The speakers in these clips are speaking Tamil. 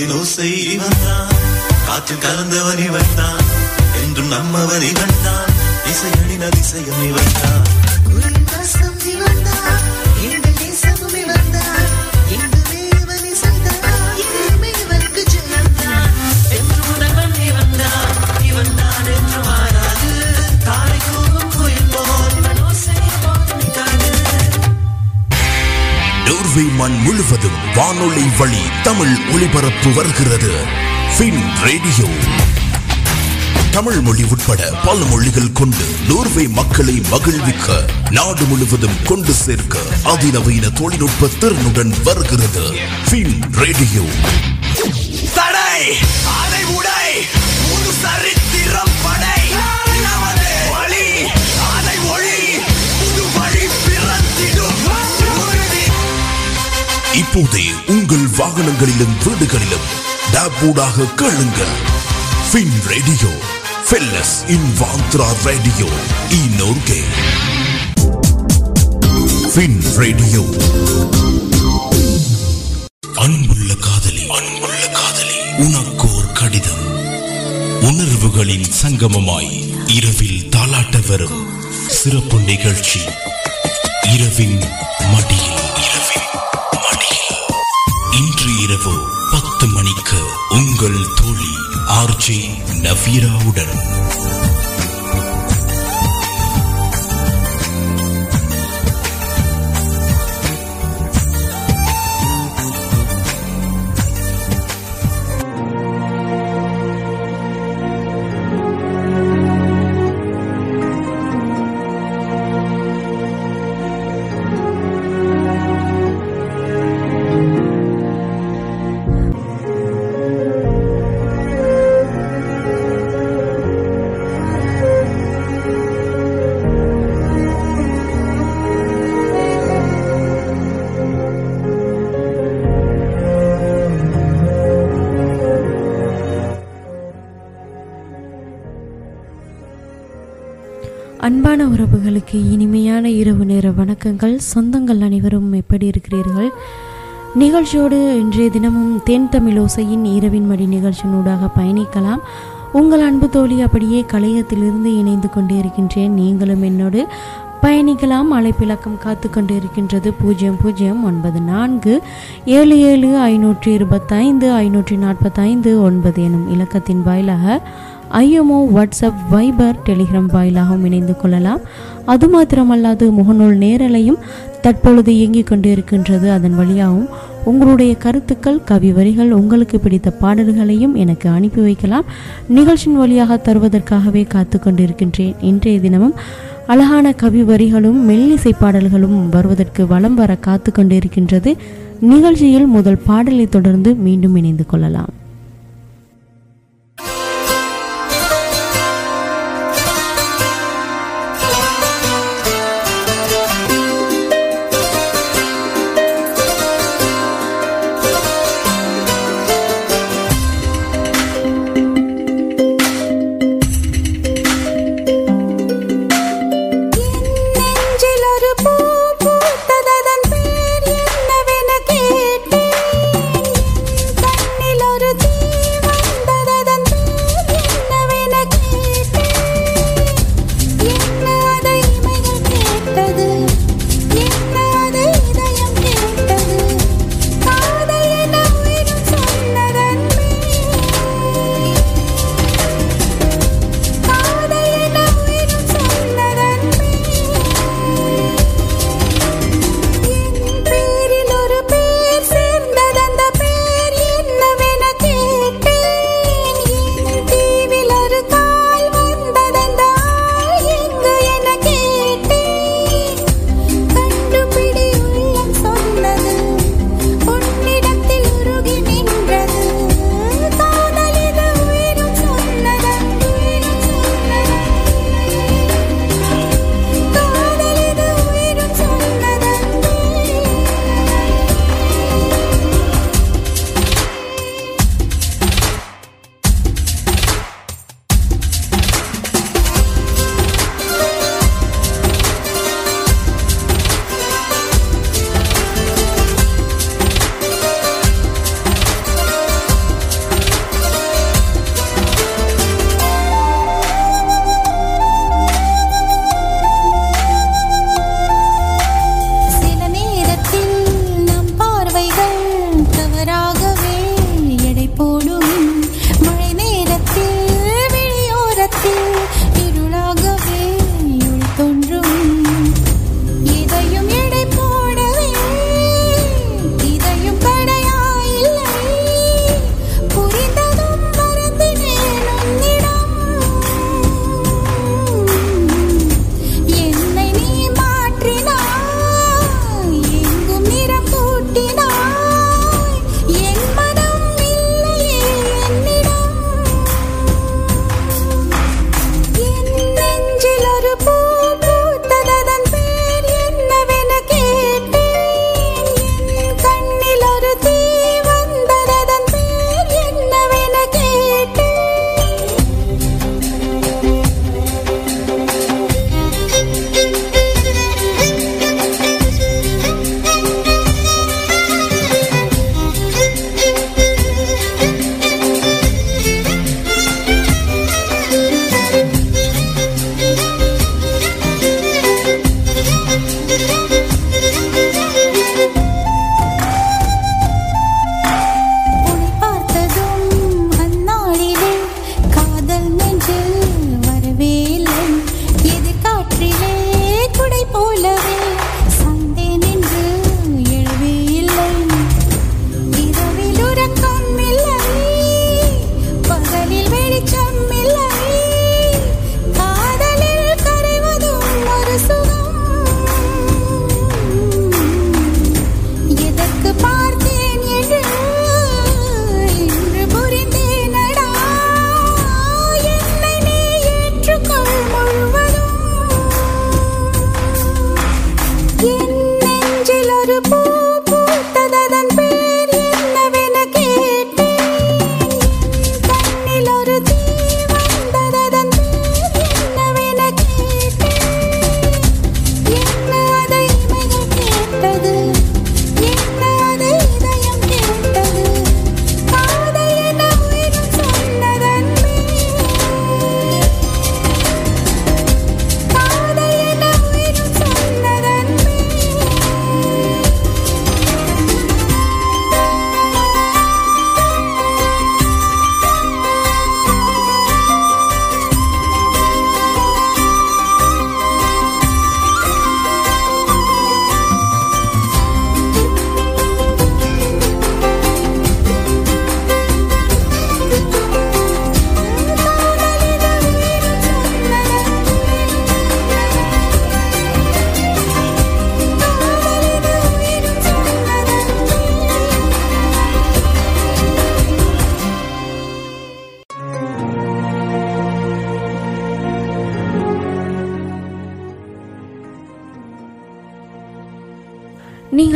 குயிலின் ஓசை இவன் தான் காற்றில் கலந்தவன் இவன் தான் என்றும் நம்மவன் இவன் தான் இசையனின் அதிசயம் இவன் தான் நோர்வே மண் முழுவதும் வானொலி வழி தமிழ் ஒளிபரப்பு வருகிறது ஃபின் ரேடியோ தமிழ் மொழி உட்பட பல மொழிகள் கொண்டு நோர்வே மக்களை மகிழ்விக்க நாடு முழுவதும் கொண்டு சேர்க்க அதிநவீன தொழில்நுட்ப திறனுடன் வருகிறது ஃபின் ரேடியோ தடை அதை உடை புது சரித்திரம் படை நமது வழி அதை ஒளி புது வழி பிறந்திடும் உறுதி இப்போதே உங்கள் வாகனங்களிலும் வீடுகளிலும் டேப்பூடாக கேளுங்கள் ஃபின் ரேடியோ ஃபெல்லஸ் இன் வாந்த்ரா ரேடியோ இ நோர்கே ஃபின் ரேடியோ அன்புள்ள காதலி அன்புள்ள காதலி உனக்கோர் கடிதம் உணர்வுகளின் சங்கமமாய் இரவில் தாலாட்ட வரும் சிறப்பு நிகழ்ச்சி இரவின் மடியில் இரவின் மடியில் இன்று இரவு பத்து மணிக்கு உங்கள் தோழி ஆர்ஜே நவீராவுடன் அன்பான உறவுகளுக்கு இனிமையான இரவு நேர வணக்கங்கள் சொந்தங்கள் அனைவரும் எப்படி இருக்கிறீர்கள் நிகழ்ச்சியோடு இன்றைய தினமும் தென் தமிழோசையின் இரவின் மடி நிகழ்ச்சியினூடாக பயணிக்கலாம் உங்கள் அன்பு தோழி அப்படியே கலையத்திலிருந்து இணைந்து கொண்டே இருக்கின்றேன் நீங்களும் என்னோடு பயணிக்கலாம் அழைப்பிலக்கம் காத்து கொண்டு இருக்கின்றது பூஜ்ஜியம் பூஜ்ஜியம் ஒன்பது நான்கு ஏழு ஏழு ஐநூற்றி இருபத்தைந்து ஐநூற்றி நாற்பத்தைந்து ஒன்பது எனும் இலக்கத்தின் வாயிலாக ஐஎம்ஓ வாட்ஸ்அப் வைபர் டெலிகிராம் வாயிலாகவும் இணைந்து கொள்ளலாம் அது மாத்திரமல்லாது முகநூல் நேரலையும் தற்பொழுது இயங்கிக் கொண்டு இருக்கின்றது அதன் வழியாகவும் உங்களுடைய கருத்துக்கள் கவி வரிகள் உங்களுக்கு பிடித்த பாடல்களையும் எனக்கு அனுப்பி வைக்கலாம் நிகழ்ச்சியின் வழியாக தருவதற்காகவே காத்து கொண்டிருக்கின்றேன் இன்றைய தினமும் அழகான கவி வரிகளும் மெல்லிசை பாடல்களும் வருவதற்கு வலம் வர காத்து கொண்டிருக்கின்றது நிகழ்ச்சியில் முதல் பாடலை தொடர்ந்து மீண்டும் இணைந்து கொள்ளலாம் நெஞ்சில் ஒரு பூ பூத்ததன் பேர் என்னவென கேட்டேன் கண்ணில் ஒரு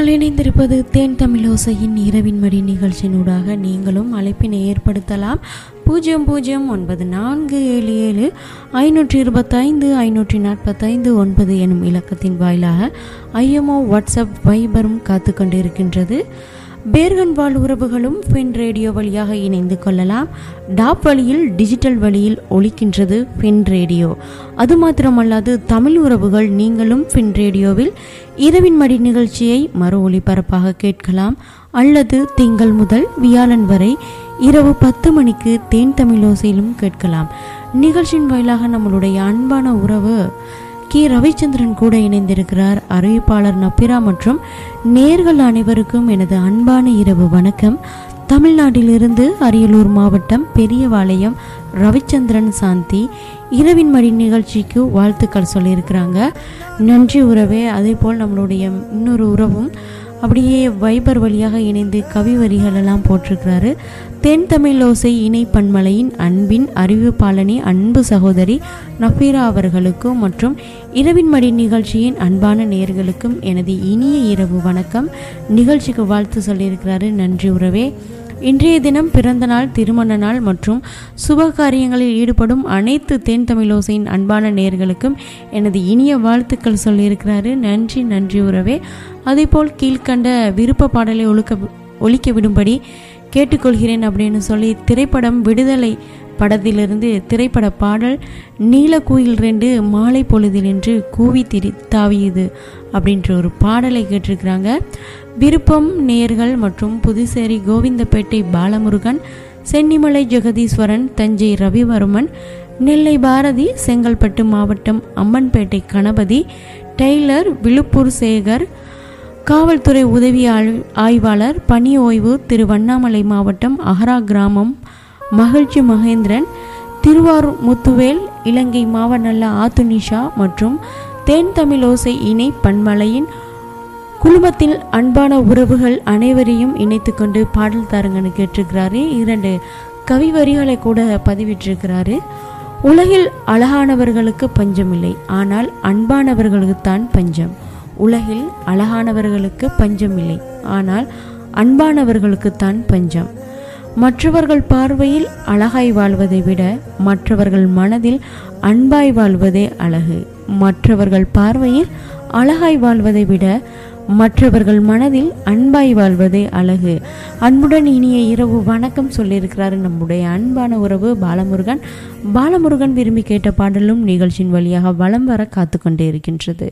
நீங்கள் இணைந்திருப்பது தேன் தமிழோசையின் இரவின் மடி நிகழ்ச்சியினூடாக நீங்களும் அழைப்பினை ஏற்படுத்தலாம் பூஜ்ஜியம் பூஜ்ஜியம் ஒன்பது நான்கு ஏழு ஏழு ஐநூற்றி இருபத்தைந்து ஐநூற்றி நாற்பத்தைந்து ஒன்பது எனும் இலக்கத்தின் வாயிலாக ஐஎம்ஓ வாட்ஸ்அப் வைபரும் காத்து கொண்டிருக்கின்றது பேர்கன் வாழ் உறவுகளும் ஃபின் ரேடியோ வழியாக இணைந்து கொள்ளலாம் டாப் வழியில் டிஜிட்டல் வழியில் ஒலிக்கின்றது ஃபின் ரேடியோ அது மாத்திரமல்லாது தமிழ் உறவுகள் நீங்களும் ஃபின் ரேடியோவில் இரவின் மடி நிகழ்ச்சியை மறு ஒளிபரப்பாக கேட்கலாம் அல்லது திங்கள் முதல் வியாழன் வரை இரவு பத்து மணிக்கு தேன் தமிழோசையிலும் கேட்கலாம் நிகழ்ச்சியின் வாயிலாக நம்மளுடைய அன்பான உறவு கி ரவிச்சந்திரன் கூட இணைந்திருக்கிறார் அறிவிப்பாளர் நப்பிரா மற்றும் நேர்கள் அனைவருக்கும் எனது அன்பான இரவு வணக்கம் தமிழ்நாட்டிலிருந்து அரியலூர் மாவட்டம் பெரியபாளையம் ரவிச்சந்திரன் சாந்தி இரவின் மடி நிகழ்ச்சிக்கு வாழ்த்துக்கள் சொல்லியிருக்கிறாங்க நன்றி உறவே அதே போல் நம்மளுடைய இன்னொரு உறவும் அப்படியே வைபர் வழியாக இணைந்து கவி வரிகள் எல்லாம் போட்டிருக்கிறாரு தென் தமிழ் ஓசை இணை பன்மலையின் அன்பின் அறிவிப்பாளனி அன்பு சகோதரி நஃபீரா அவர்களுக்கும் மற்றும் இரவின் மடி நிகழ்ச்சியின் அன்பான நேர்களுக்கும் எனது இனிய இரவு வணக்கம் நிகழ்ச்சிக்கு வாழ்த்து சொல்லியிருக்கிறாரு நன்றி உறவே இன்றைய தினம் பிறந்த நாள் திருமண நாள் மற்றும் சுப காரியங்களில் ஈடுபடும் அனைத்து தென் தமிழோசையின் அன்பான நேர்களுக்கும் எனது இனிய வாழ்த்துக்கள் சொல்லியிருக்கிறாரு நன்றி நன்றி உறவே அதேபோல் கீழ்கண்ட விருப்ப பாடலை ஒழுக்க ஒழிக்க விடும்படி கேட்டுக்கொள்கிறேன் அப்படின்னு சொல்லி திரைப்படம் விடுதலை படத்திலிருந்து திரைப்பட பாடல் நீலக்குயில் ரெண்டு மாலை பொழுதில் என்று கூவி திரி தாவியது அப்படின்ற ஒரு பாடலை கேட்டிருக்கிறாங்க விருப்பம் நேர்கள் மற்றும் புதுச்சேரி கோவிந்தப்பேட்டை பாலமுருகன் சென்னிமலை ஜெகதீஸ்வரன் தஞ்சை ரவிவர்மன் நெல்லை பாரதி செங்கல்பட்டு மாவட்டம் அம்மன்பேட்டை கணபதி டெய்லர் விழுப்பூர் சேகர் காவல்துறை உதவி ஆய்வாளர் பணி ஓய்வு திருவண்ணாமலை மாவட்டம் அகரா கிராமம் மகிழ்ச்சி மகேந்திரன் திருவாரூர் முத்துவேல் இலங்கை மாவநல்ல ஆத்துனிஷா மற்றும் தேன் தமிழோசை இணை பன்மலையின் குழுமத்தில் அன்பான உறவுகள் அனைவரையும் இணைத்து கொண்டு பாடல் தாருங்கன்னு கேட்டிருக்கிறாரு இரண்டு கவி வரிகளை கூட பதிவிட்டிருக்கிறாரு உலகில் அழகானவர்களுக்கு பஞ்சமில்லை ஆனால் அன்பானவர்களுக்குத்தான் பஞ்சம் உலகில் அழகானவர்களுக்கு பஞ்சமில்லை ஆனால் அன்பானவர்களுக்குத்தான் பஞ்சம் மற்றவர்கள் பார்வையில் அழகாய் வாழ்வதை விட மற்றவர்கள் மனதில் அன்பாய் வாழ்வதே அழகு மற்றவர்கள் பார்வையில் அழகாய் வாழ்வதை விட மற்றவர்கள் மனதில் அன்பாய் வாழ்வதே அழகு அன்புடன் இனிய இரவு வணக்கம் சொல்லியிருக்கிறாரு நம்முடைய அன்பான உறவு பாலமுருகன் பாலமுருகன் விரும்பி கேட்ட பாடலும் நிகழ்ச்சியின் வழியாக வலம் வர காத்து கொண்டே இருக்கின்றது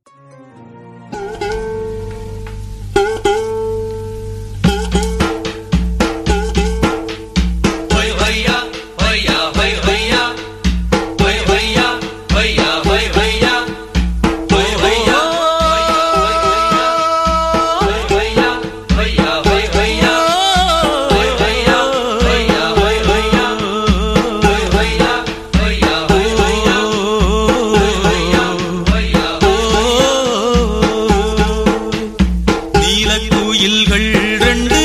நீலக்குயில்கள் ரெண்டு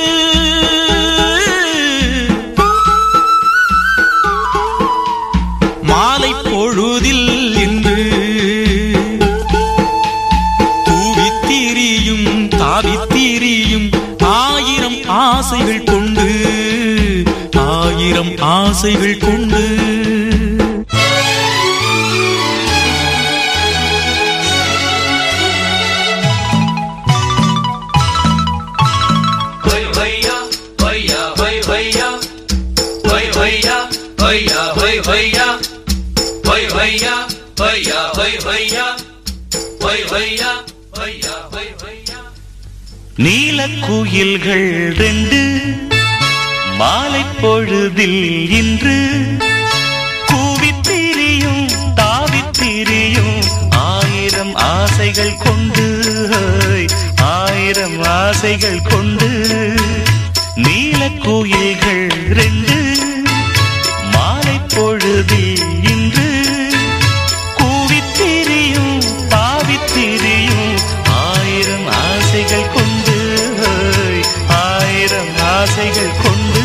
மாலை பொழுதில் இன்று தூவித்திரியும் தாவித்திரியும் ஆயிரம் ஆசைகள் கொண்டு ஆயிரம் ஆசைகள் கொண்டு நீலக்குயில்கள் ரெண்டு மாலை பொழுதில் இன்று கூவித்திரியும் தாவித்திரியும் ஆயிரம் ஆசைகள் கொண்டு ஆயிரம் ஆசைகள் கொண்டு நீலக்குயில்கள் ரெண்டு மாலை பொழுதில் இன்று கூவித்திரியும் தாவித்திரியும் ஆயிரம் ஆசைகள் கொண்டு ஆயிரம் ஆசைகள் கொண்டு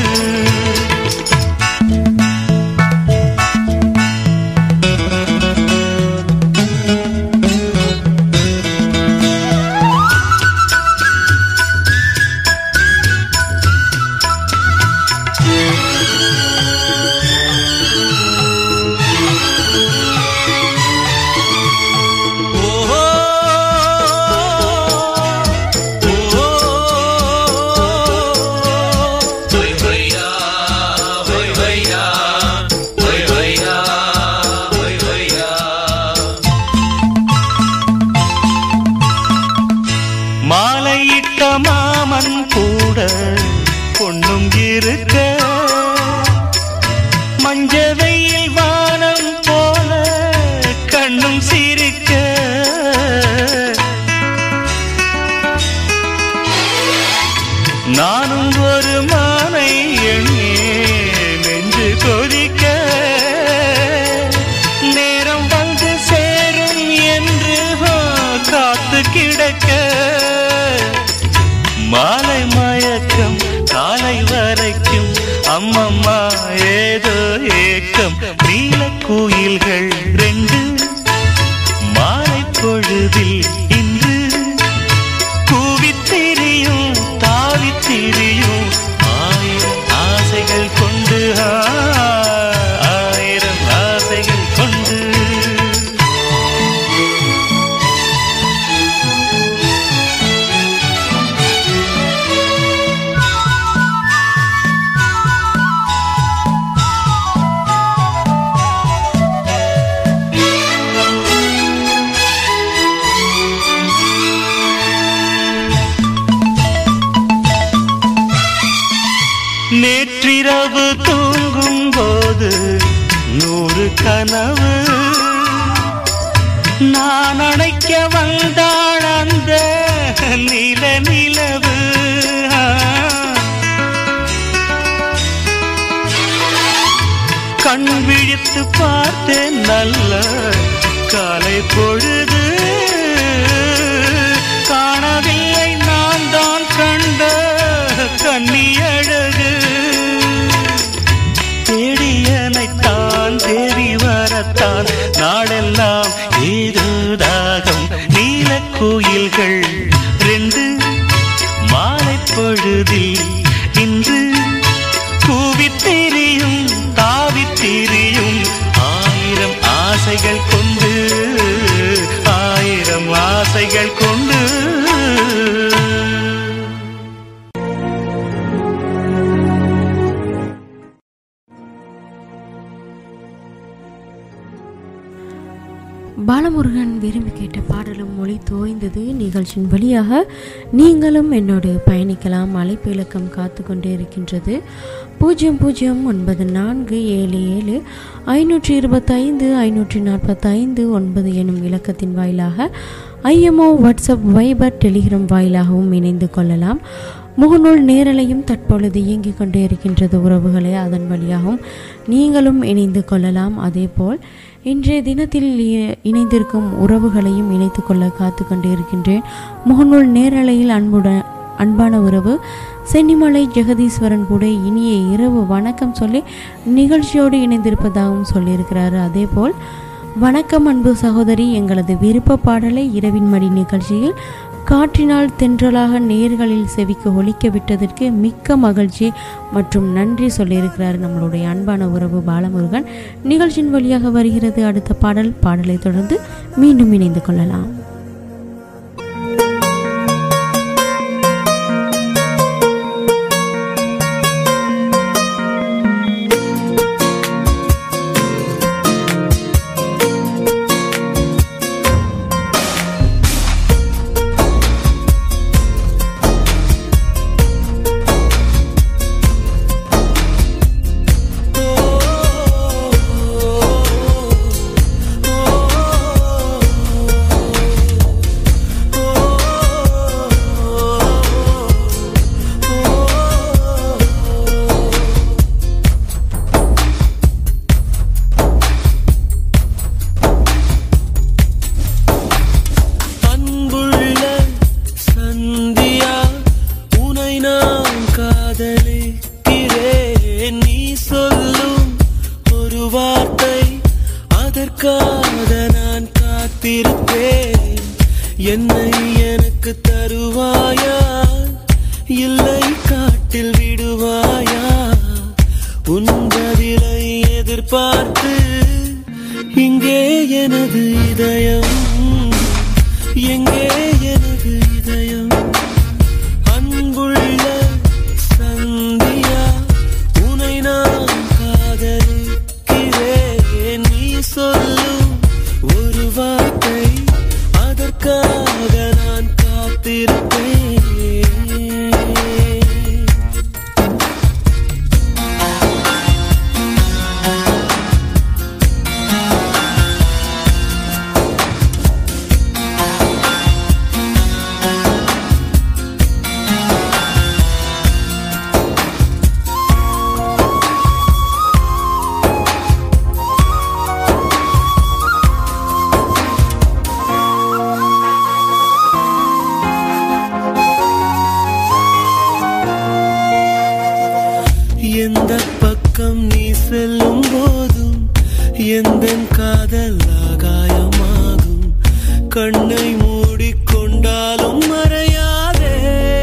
மஞ்ச வெயில் வானம் போல கண்ணும் சிரிக்க நானும் ஒரு மானை எண்ணே நெஞ்சு கொதிக்க நேரம் வந்து சேரும் என்று ஆ, காத்து கிடக்க மாலை மயக்கம் காலை வரைக்கும் அம்மம்மா ஏதோ ஏக்கம் நீல கோயில்கள் ரெண்டு மாலை பொழுதில் இன்று கூவித் திரியும் தாவித் திரியும் ஆயிரம் ஆசைகள் கொண்டு ஆ, ஆயிரம் ஆசைகள் கொண்டு நேற்றிரவு தூங்கும் போது நூறு கனவு நான் அணைக்க வந்தாள் அந்த நில நிலவு கண் விழித்து பார்த்தேன் நல்ல காலை பொழுது காணவில்லை நான் தான் கண்ட கன்னி அழகு தேடியனைத்தான் தேடி வரத்தான் நாளெல்லாம் ஏதோ தாகம் நீல கோயில்கள் ரெண்டு மாலை பொழுதில் இன்று கூவித் திரியும் தாவித் திரியும் ஆயிரம் ஆசைகள் கொண்டு ஆயிரம் ஆசைகள் கொண்டு பாலமுருகன் விரும்பி கேட்ட பாடலும் மொழி தோய்ந்தது நிகழ்ச்சியின் வழியாக நீங்களும் என்னோடு பயணிக்கலாம் அழைப்பு இலக்கம் காத்து கொண்டே இருக்கின்றது பூஜ்ஜியம் பூஜ்ஜியம் ஒன்பது நான்கு ஏழு ஏழு ஐநூற்றி இருபத்தைந்து ஐநூற்றி நாற்பத்தைந்து ஒன்பது எனும் இலக்கத்தின் வாயிலாக ஐஎம்ஓ வாட்ஸ்அப் வைபர் டெலிகிராம் வாயிலாகவும் இணைந்து கொள்ளலாம் முகநூல் நேரலையும் தற்பொழுது இயங்கிக் கொண்டே இருக்கின்றது உறவுகளே அதன் வழியாகவும் நீங்களும் இணைந்து கொள்ளலாம் அதேபோல் இன்றைய தினத்தில் இ- இணைந்திருக்கும் உறவுகளையும் இணைத்து கொள்ள காத்து கொண்டே இருக்கின்றேன் முகநூல் நேரலையில் அன்புடன் அன்பான உறவு சென்னிமலை ஜெகதீஸ்வரன் கூட இனிய இரவு வணக்கம் சொல்லி நிகழ்ச்சியோடு இணைந்திருப்பதாகவும் சொல்லியிருக்கிறாரு அதேபோல் வணக்கம் அன்பு சகோதரி எங்களது விருப்ப பாடலை இரவின் மடி நிகழ்ச்சியில் காற்றினால் தென்றலாக நேர்களில் செவிக்கு ஒலிக்க விட்டதற்கு மிக்க மகிழ்ச்சி மற்றும் நன்றி சொல்லியிருக்கிறார் நம்மளுடைய அன்பான உறவு பாலமுருகன் நிகழ்ச்சியின் வழியாக வருகிறது அடுத்த பாடல் பாடலை தொடர்ந்து மீண்டும் இணைந்து கொள்ளலாம் அன்புள்ள சந்தியா உனை நான் காதலிக்கிறேன் நீ சொல்லும் ஒரு வார்த்தை அதற்காக நான் காத்திருப்பேன் என்னை எனக்கு தருவாயா இல்லை காட்டில் விடுவாயா உன் பதிலை எதிர்பார்த்து இங்கே எனது இதயம் எங்கே எனது இதயம் அன்புள்ள சந்தியா உனை நான் காதலிக்கிறேன் நீ சொல்லும் ஒரு வார்த்தை அதற்காக நான் காத்திருப்பேன் பார்க்கும் போதும் எந்த காதல் ஆகாயமாகும் கண்ணை மூடிக்கொண்டாலும் மறையாதே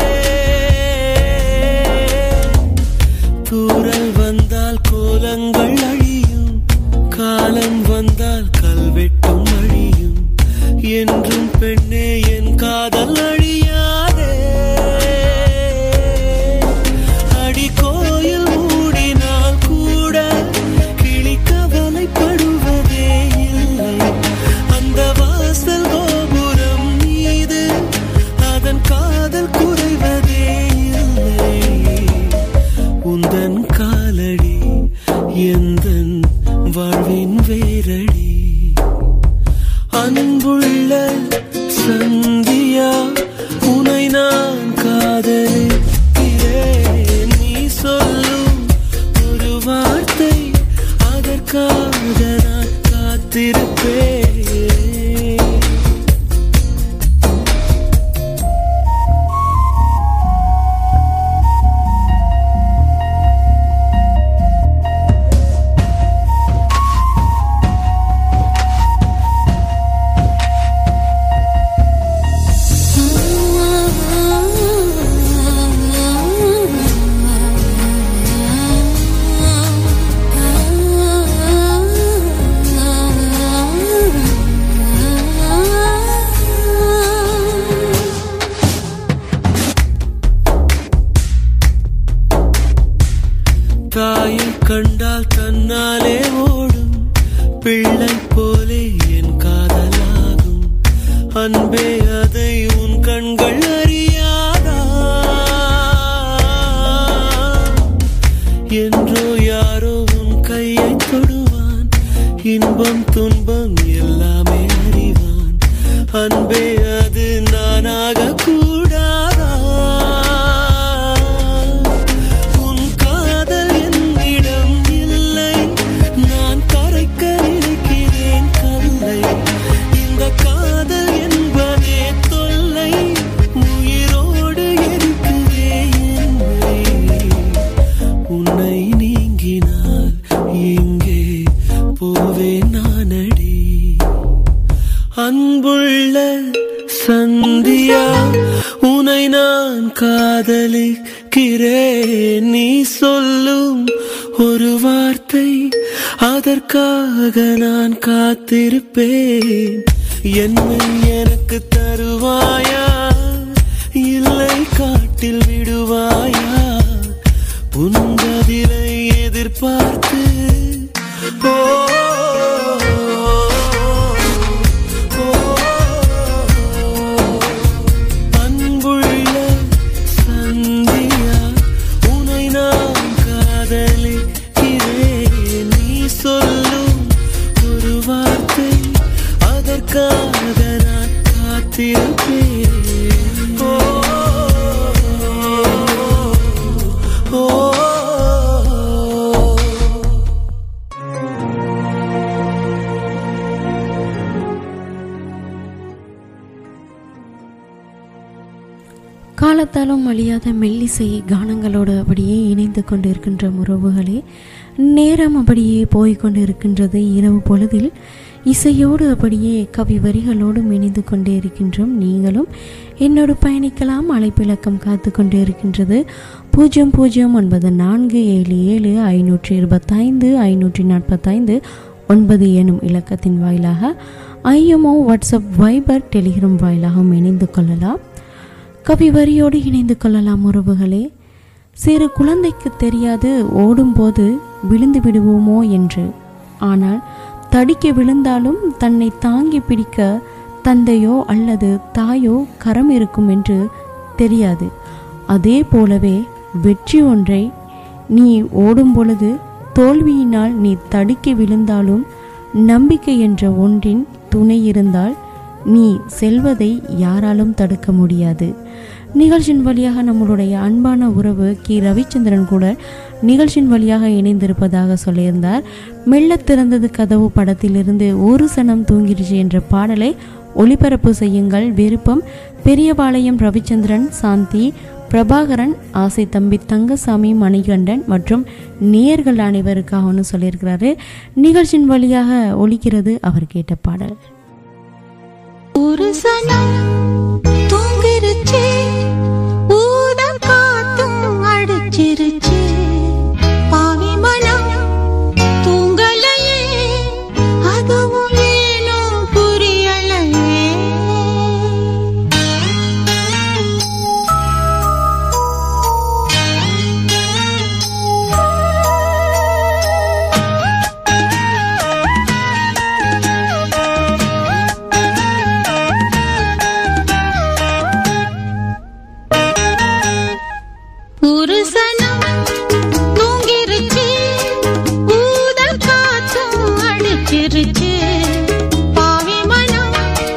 தூரல் வந்தால் கோலங்கள் அழியும் காலம் வந்தால் கல்வெட்டும் அழியும் என்றும் பெண்ணே என் காதல் அழியாதே அடி கோயில் மூடினால் கூட கிளி கவலைப்படுவதே இல்லை அந்த வாசல் கோபுரம் மீது அதன் காதல் குறைவதே இல்லை உந்தன் காலடி எந்தன் வாழ்வின் வேரடி அன்புள்ள சந்தியா உனை நான் காதலிக்கிறேன் நீ சொல்லும் ஒரு வார்த்தை அதற்காக நான் காத்திருப்பேன் தாயை கண்டால் தன்னாலே ஓடும் பிள்ளை போலே என் காதலாகும் அன்பே அதை உன் கண்கள் அறியாதா என்றோ யாரோ உன் கையை தொடுவான் இன்பம் துன்பம் எல்லாமே அறிவான் அன்பே அது நானாக கூடாதா உன் காதல் என்னிடம் இல்லை நான் கரைக்க நினைக்கிறேன் கல்லை இந்த காதல் என்பதே தொல்லை உயிரோடு இருக்கிறே என்னை உன்னை நீங்கினால் எங்கே போவேன் நானடி அன்புள்ள சந்தியா உனை நான் காதலிக்கிறேன் நீ சொல்லும் ஒரு வார்த்தை அதற்காக நான் காத்திருப்பேன் என்னை எனக்கு தருவாயா இல்லை காட்டில் விடுவாயா புன்பதிலை எதிர்பார்த்து ஓ, ஓ, அன்புள்ள சந்தியா உனை நான் காதலிக்கிறேன் நீ சொல்லும் ஒரு வார்த்தை அதற்காக நான் காத்திருப்பேன் ஓ, ஓ, ஓ. காலத்தாலும் அழியாத மெல்லிசை கானங்களோடு அப்படியே இணைந்து கொண்டிருக்கின்ற உறவுகளே நேரம் அப்படியே போய்கொண்டு இருக்கின்றது இரவு பொழுதில் இசையோடு அப்படியே கவி வரிகளோடும் இணைந்து கொண்டே இருக்கின்றோம் நீங்களும் என்னோடு பயணிக்கலாம் அழைப்பிலக்கம் காத்து கொண்டே இருக்கின்றது பூஜ்ஜியம் பூஜ்ஜியம் ஒன்பது நான்கு ஏழு ஏழு ஐநூற்றி இருபத்தைந்து ஐநூற்றி நாற்பத்தைந்து ஒன்பது எனும் இலக்கத்தின் வாயிலாக ஐஎம்ஓ வாட்ஸ்அப் வைபர் டெலிகிராம் வாயிலாகவும் இணைந்து கொள்ளலாம் கவி வரியோடு இணைந்து கொள்ளலாம் உறவுகளே சிறு குழந்தைக்கு தெரியாது ஓடும்போது விழுந்து விடுவோமோ என்று ஆனால் தடிக்க விழுந்தாலும் தன்னை தாங்கி பிடிக்க தந்தையோ அல்லது தாயோ கரம் இருக்கும் என்று தெரியாது அதே போலவே வெற்றி ஒன்றை நீ ஓடும் பொழுது தோல்வியினால் நீ தடுக்கி விழுந்தாலும் நம்பிக்கை என்ற ஒன்றின் துணை இருந்தால் நீ செல்வதை யாராலும் தடுக்க முடியாது நிகழ்ச்சியின் வழியாக நம்மளுடைய அன்பான உறவு கி ரவிச்சந்திரன் கூட நிகழ்ச்சியின் வழியாக இணைந்திருப்பதாக சொல்லியிருந்தார் மெல்ல திறந்தது கதவு படத்திலிருந்து ஒரு சனம் தூங்கிருச்சு என்ற பாடலை ஒளிபரப்பு செய்யுங்கள் விருப்பம் பெரியபாளையம் ரவிச்சந்திரன் சாந்தி பிரபாகரன் ஆசை தம்பி தங்கசாமி மணிகண்டன் மற்றும் நேயர்கள் அனைவருக்காகனு சொல்லியிருக்கிறாரு நிகழ்ச்சியின் வழியாக ஒலிக்கிறது அவர் கேட்ட பாடல் ஒரு சனம் தூங்கிருச்சு ஊதம் காத்தும் அடிச்சிருச்சு பாவி மனம் தூங்கலையே அதுவும் ஏனோ புரியலையே ஒரு சனம் தூங்கிருச்சு ஊதல் காத்தும் அடிச்சிருச்சு பாவி மனம்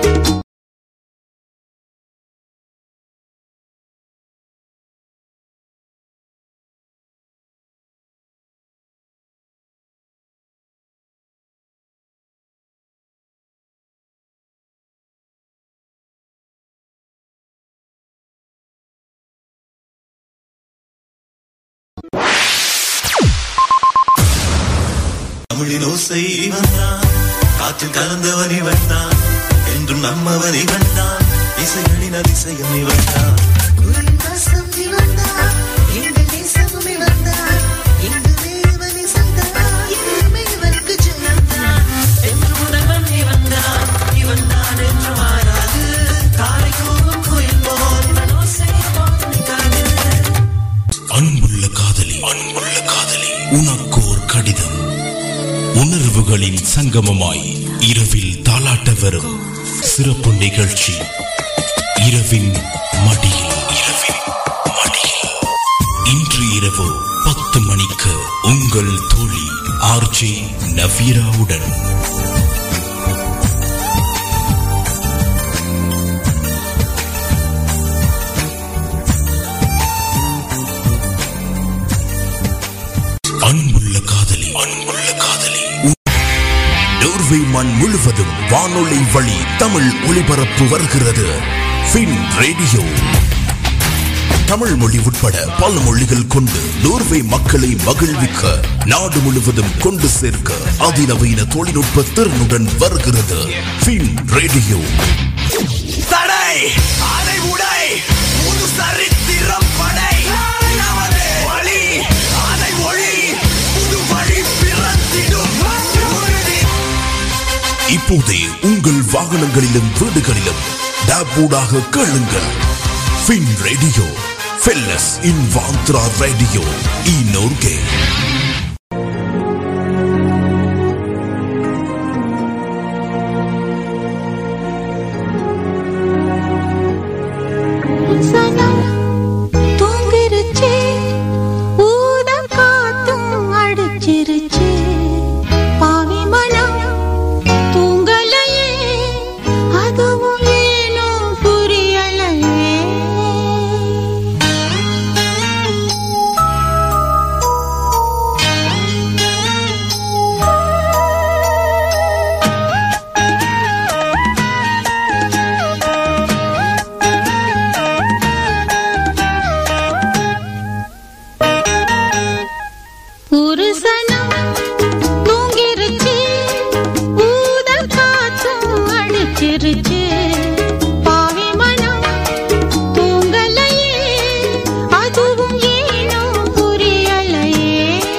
தமிழின் ஓசை வந்தான் காற்றில் கலந்தவன் இவன் தான் என்றும் நம்மவன் இவன் தான் இசைகளின் அதிசயம் இவன் தான் அன்புள்ள காதலி அன்புள்ள காதலி உனக்கோர் கடிதம் உணர்வுகளின் சங்கமமாய் இரவில் தாலாட்ட வரும் சிறப்பு நிகழ்ச்சி இரவின் மடியில் இரவின் மடியில் இன்று இரவு பத்து மணிக்கு உங்கள் தோழி ஆர்ஜே நவீராவுடன் அன்புள்ள காதலி அன்புள்ள காதலி நோர்வே மண் முழுவதும் வானொலி வழி தமிழ் ஒளிபரப்பு வருகிறது ஃபின் ரேடியோ தமிழ் மொழி உட்பட பல மொழிகள் கொண்டு நோர்வே மக்களை மகிழ்விக்க நாடு முழுவதும் கொண்டு சேர்க்க அதிநவீன தொழில்நுட்ப திறனுடன் வருகிறது ஃபின் ரேடியோ தடை அதை உடை புது சரித்திரம் படை நமது வழி அதை ஒளி புது வழி பிறந்திடும் உறுதி இப்போதே உங்கள் வாகனங்களிலும் வீடுகளிலும் டேப்பூடாக கேளுங்கள் ஃபின் ரேடியோ ஃபெல்லஸ் இன் வாந்த்ரா ரேடியோ இ நோர்கே சனம் தூங்கிருச்சு ஊதம் காத்தும் அடிச்சிருச்சு பாவி மனம் தூங்கலையே அதுவும் ஏனோ புரியலையே ஒரு சனம் தூங்கிருச்சு ஊதல் காத்தும் அடிச்சிருச்சு பாவி மனம் தூங்கலையே அதுவும் ஏனோ புரியலையே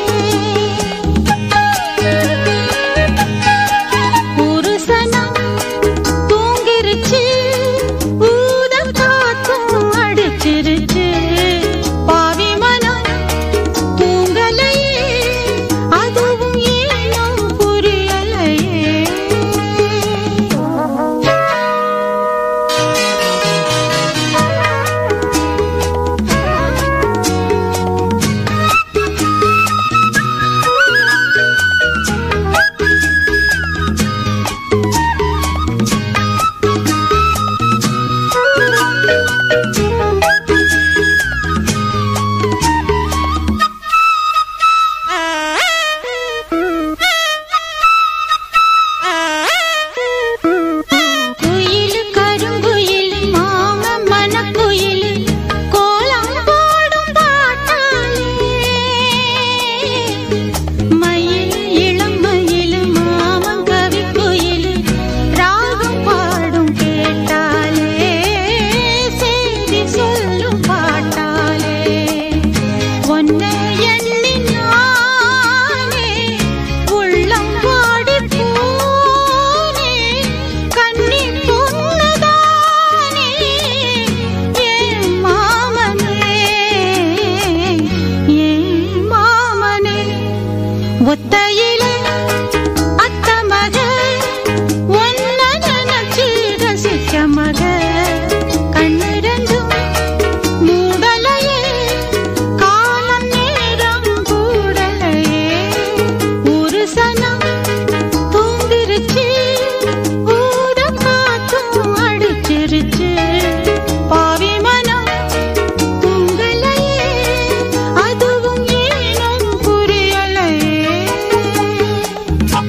ஒரு சனம் தூங்கிருச்சு ஊதல் காத்தும் அடிச்சிருச்சு பாவி மனம் தூங்கலையே அதுவும் ஏனோ புரியலையே குயில் கருங்குயில் மாம மனக்குயில் கோலம்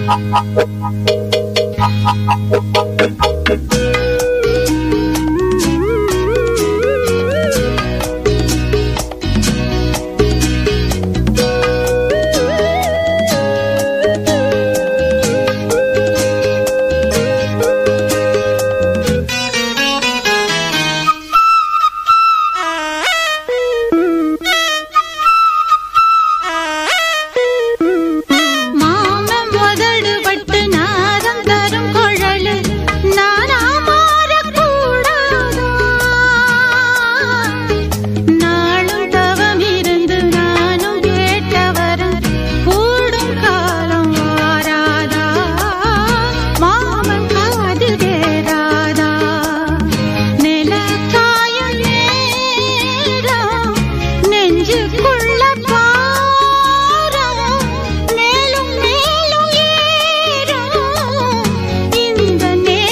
மாமன் முதடு பட்டு நாதம் தரும் குழலு நானா மாறக்கூடாதா நாளும் தவம் இருந்து நானும் கேட்டவரும் கூடும் காலம் வாராதா மாமன் காது தேராதா நிலக்காயும் நேரம் நெஞ்சுக்குள்ள பாரம் மேலும் மேலும் ஏறும் இந்த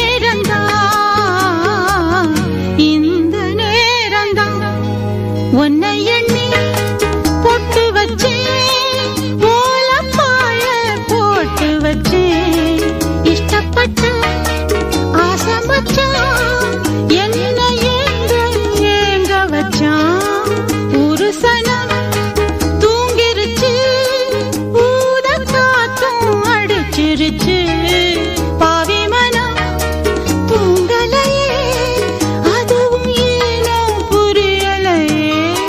நேரம்தான் இந்த நேரம்தான் உன்னை எண்ணி பொட்டு வச்சேன் ஓலப்பாழ போட்டு வச்சேன் இஷ்டப்பட்டு ஆசை வச்சான் என்ன ஏங்க ஏங்க வச்சான் ஒரு சனம் தூங்கிருச்சு ஊத காத்தும் அடிச்சிருச்சு பாவி மனம் தூங்கலையே அதுவும் ஏனோ புரியலையே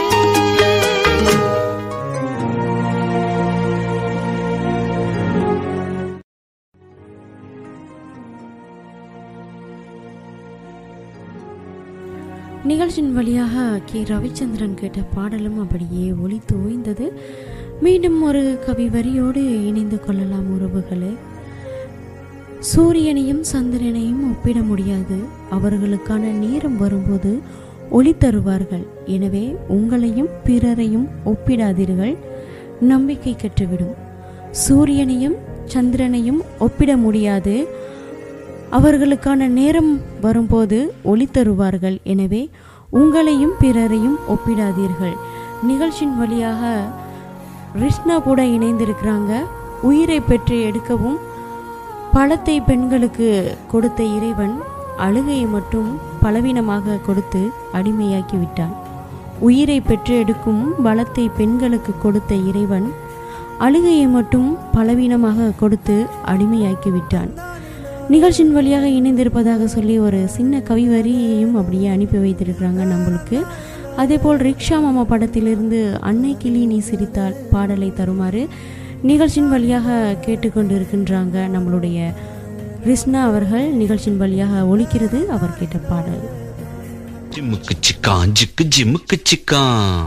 நிகழ்ச்சியின் வழியாக கே ரவிச்சந்திரன் கேட்ட பாடலும் அப்படியே ஒளி தோய்ந்தது மீண்டும் ஒரு கவி வரியோடு இணைந்து கொள்ளலாம் உறவுகளே சூரியனையும் சந்திரனையும் ஒப்பிட முடியாது அவர்களுக்கான நேரம் வரும்போது ஒளி தருவார்கள் எனவே உங்களையும் பிறரையும் ஒப்பிடாதீர்கள் நம்பிக்கை கெட்டுவிடும் சூரியனையும் சந்திரனையும் ஒப்பிட முடியாது அவர்களுக்கான நேரம் வரும்போது ஒளி தருவார்கள் எனவே உங்களையும் பிறரையும் ஒப்பிடாதீர்கள் நிகழ்ச்சியின் வழியாக ரிஷ்ணா கூட இணைந்திருக்கிறாங்க உயிரை பெற்று எடுக்கவும் பழத்தை பெண்களுக்கு கொடுத்த இறைவன் அழுகையை மட்டும் பலவீனமாக கொடுத்து அடிமையாக்கி விட்டான் உயிரை பெற்று எடுக்கும் பலத்தை பெண்களுக்கு கொடுத்த இறைவன் அழுகையை மட்டும் பலவீனமாக கொடுத்து அடிமையாக்கி விட்டான் நிகழ்ச்சியின் வழியாக இணைந்திருப்பதாக சொல்லி ஒரு சின்ன கவி வரியையும் அப்படியே அனுப்பி வைத்திருக்கிறாங்க நம்மளுக்கு அதேபோல் ரிக்ஷா மாமா படத்திலிருந்து அன்னை கிளி நீ சிரித்தால் பாடலை தருமாறு நிகழ்ச்சியின் வழியாக கேட்டுக்கொண்டிருக்கின்றாங்க நம்மளுடைய ரிஸ்னா அவர்கள் நிகழ்ச்சியின் வழியாக ஒலிக்கிறது அவர் கேட்ட பாடல் ஜிமுக்கு சிக்கான் ஜிக்கு ஜிமுக்கு சிக்கான்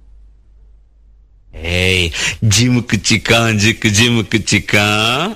ஏய் ஜிமுக்கு சிக்கான் ஜிக்கு ஜிமுக்கு சிக்கான்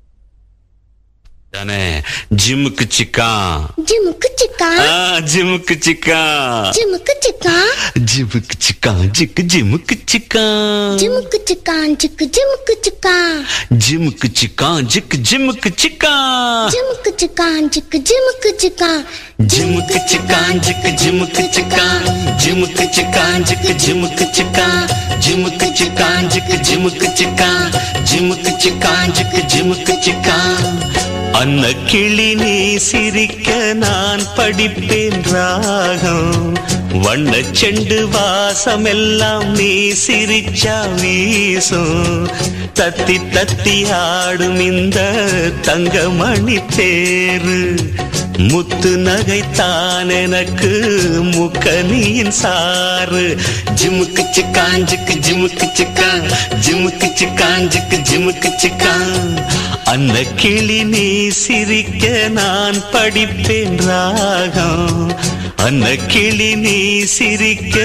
தானே ஜிமுக்கு சிக்கான் ஜிமுக்கு சிக்கா ஆ ஜிமுக்கு சிக்கான் ஜிமுக்கு சிக்கா ஜிமுக்கு சிக்கான் ஜிக்கு ஜிமுக்கு சிக்கான் ஜிமுக்கு சிக்கான் சிக்கு ஜிமுக்கு சிக்கா ஜிமுக்கு சிக்கான் ஜிக்கு ஜிமுக்கு சிக்கான் ஜிமுக்கு சிக்கான் சிக்கு ஜிமுக்கு சிக்கா ஜிமுக்கு சிக்கான் ஜிக்கு ஜிமுக்கு சிக்கான் ஜிமுக்கு சிக்கான் ஜிக்கு ஜிமுக்கு சிக்கான் ஜிமுக்கு சிக்கான் ஜிக்கு ஜிமுக்கு சிக்கான் ஜிமுக்கு சிக்கான் ஜிக்கு ஜிமுக்கு சிக்கான் அன்ன கிளி நீ சிரிக்க நான் படிப்பேன் ராகம் வண்ண செண்டு வாசமெல்லாம் நீ சிரிச்சா வீசும் தத்தி தத்தி ஆடும் இந்த தங்கமணி தேரு முத்து நகைத்தான் எனக்கு முக்கனியின் சாறு ஜிமுக்கு சிக்கான் ஜிக்கு ஜிமுக்கு சிக்கான் ஜிமுக்கு சிக்கான் ஜிக்கு ஜிமுக்கு சிக்கான் அந்த கிளி நீ சிரிக்க நான் படிப்பேன் ராகம் அந்த கிளி நீ சிரிக்க